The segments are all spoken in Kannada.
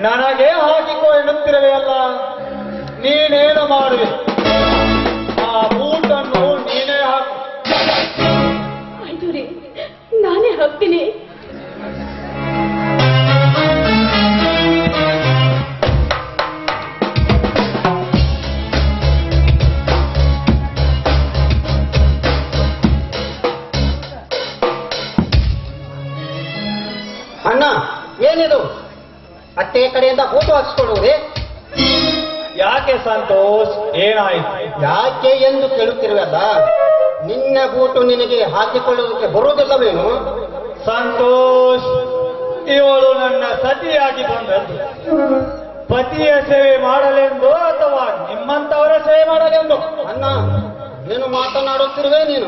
ನನಗೆ ಹಾಕಿಕೋ ಎನ್ನುತ್ತಿರುವೆ ಅಲ್ಲ ನೀನೇನು ಮಾಡುವೆ ಆ ಬೂಟನ್ನು ನೀನೇ ಹಾಕು ಆಯ್ತು ರೀ ನಾನೇ ಹಾಕ್ತೀನಿ ಅಣ್ಣ ಏನಿದು ಅತ್ತೆ ಕಡೆಯಿಂದ ಫೋಟೋ ಹಾಕಿಸ್ಕೊಡುವುದೇ ಯಾಕೆ ಸಂತೋಷ್ ಏನಾಯ್ತು ಯಾಕೆ ಎಂದು ಕೇಳುತ್ತಿರುವಲ್ಲ ನಿನ್ನ ಬೂಟು ನಿನಗೆ ಹಾಕಿಕೊಳ್ಳುವುದಕ್ಕೆ ಬರುವುದಿಲ್ಲವೇನು ಸಂತೋಷ್ ಇವಳು ನನ್ನ ಸತಿಯಾಗಿ ಬಂದದ್ದು ಪತಿಯ ಸೇವೆ ಮಾಡಲೆಂದು ಅಥವಾ ನಿಮ್ಮಂತವರ ಸೇವೆ ಮಾಡಲೆಂದು ಅಣ್ಣ ಏನು ಮಾತನಾಡುತ್ತಿರುವೆ ನೀನು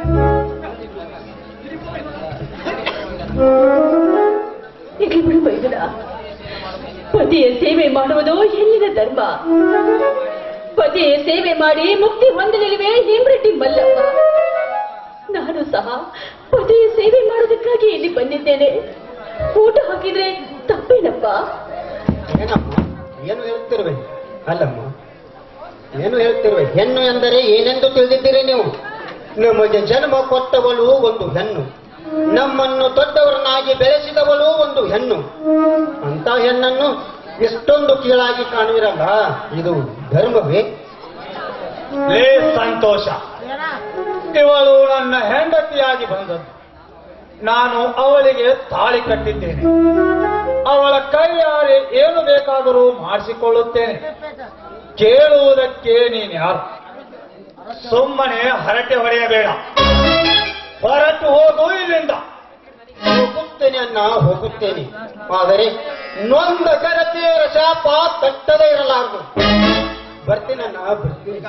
ಇಲ್ಲಿ ಬಿಡು ಬೈದನ ಪತಿಯ ಸೇವೆ ಮಾಡುವುದು ಹೆಣ್ಣಿನ ಧರ್ಮ ಪತಿಯ ಸೇವೆ ಮಾಡಿ ಮುಕ್ತಿ ಹೊಂದಲಿರುವೆ ಹೇಮ್ರೆಡ್ಡಿ ಮಲ್ಲಪ್ಪ ನಾನು ಸಹ ಪತಿಯ ಸೇವೆ ಮಾಡೋದಕ್ಕಾಗಿ ಇಲ್ಲಿ ಬಂದಿದ್ದೇನೆ ಊಟ ಹಾಕಿದ್ರೆ ತಪ್ಪೇನಪ್ಪ ಏನಮ್ಮ ಏನು ಹೇಳ್ತಿರುವೆ ಅಲ್ಲಮ್ಮ ಏನು ಹೇಳ್ತಿರುವೆ ಹೆಣ್ಣು ಎಂದರೆ ಏನೆಂದು ತಿಳಿದಿದ್ದೀರಿ ನೀವು ನಮಗೆ ಜನ್ಮ ಕೊಟ್ಟವಳು ಒಂದು ಹೆಣ್ಣು ನಮ್ಮನ್ನು ದೊಡ್ಡವರನ್ನಾಗಿ ಬೆಳೆಸಿದವಳು ಒಂದು ಹೆಣ್ಣು ಅಂತ ಹೆಣ್ಣನ್ನು ಎಷ್ಟೊಂದು ಕೀಳಾಗಿ ಕಾಣುವಿರಲ್ಲ ಇದು ಧರ್ಮವೇ ಲೇ ಸಂತೋಷ ಇವಳು ನನ್ನ ಹೆಂಡತಿಯಾಗಿ ಬಂದದ್ದು ನಾನು ಅವಳಿಗೆ ತಾಳಿ ಕಟ್ಟಿದ್ದೇನೆ ಅವಳ ಕೈಯಾರೆ ಏನು ಬೇಕಾದರೂ ಮಾಡಿಸಿಕೊಳ್ಳುತ್ತೇನೆ ಕೇಳುವುದಕ್ಕೆ ನೀನು ಯಾರು ಸುಮ್ಮನೆ ಹರಟೆ ಹೊಡೆಯಬೇಡ ಹೊರಟು ಹೋಗು ಇಲ್ಲಿಂದ ಹೋಗುತ್ತೇನೆ ಅನ್ನ ಹೋಗುತ್ತೇನೆ ಆದರೆ ನೊಂದ ಕರತೆಯರ ಶಾಪ ತಟ್ಟದೇ ಇರಲಾರದು ಬರ್ತೀನನ್ನ ಬರ್ತೀನಿ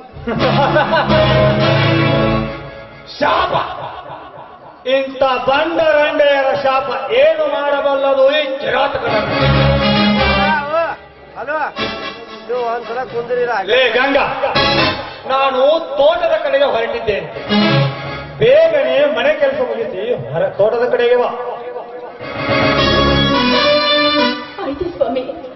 ಶಾಪ ಇಂಥ ಬಂಡರಂಡೆಯರ ಶಾಪ ಏನು ಮಾಡಬಲ್ಲದು ಈ ಕಿರಾತಕರನ್ನು ಹಲೋ ನೀವು ಒಂದ್ಸಲ ಕುಂದಿರಿರ ಲೇ ಗಂಗಾ ನಾನು ತೋಟದ ಕಡೆಗೆ ಹೊರಟಿದ್ದೇನೆ ಬೇಗನೆ ಮನೆ ಕೆಲಸ ಮುಗಿಸಿ ಹೊರ ತೋಟದ ಕಡೆಗೆ ಬಾ ಆಯ್ತು ಸ್ವಾಮಿ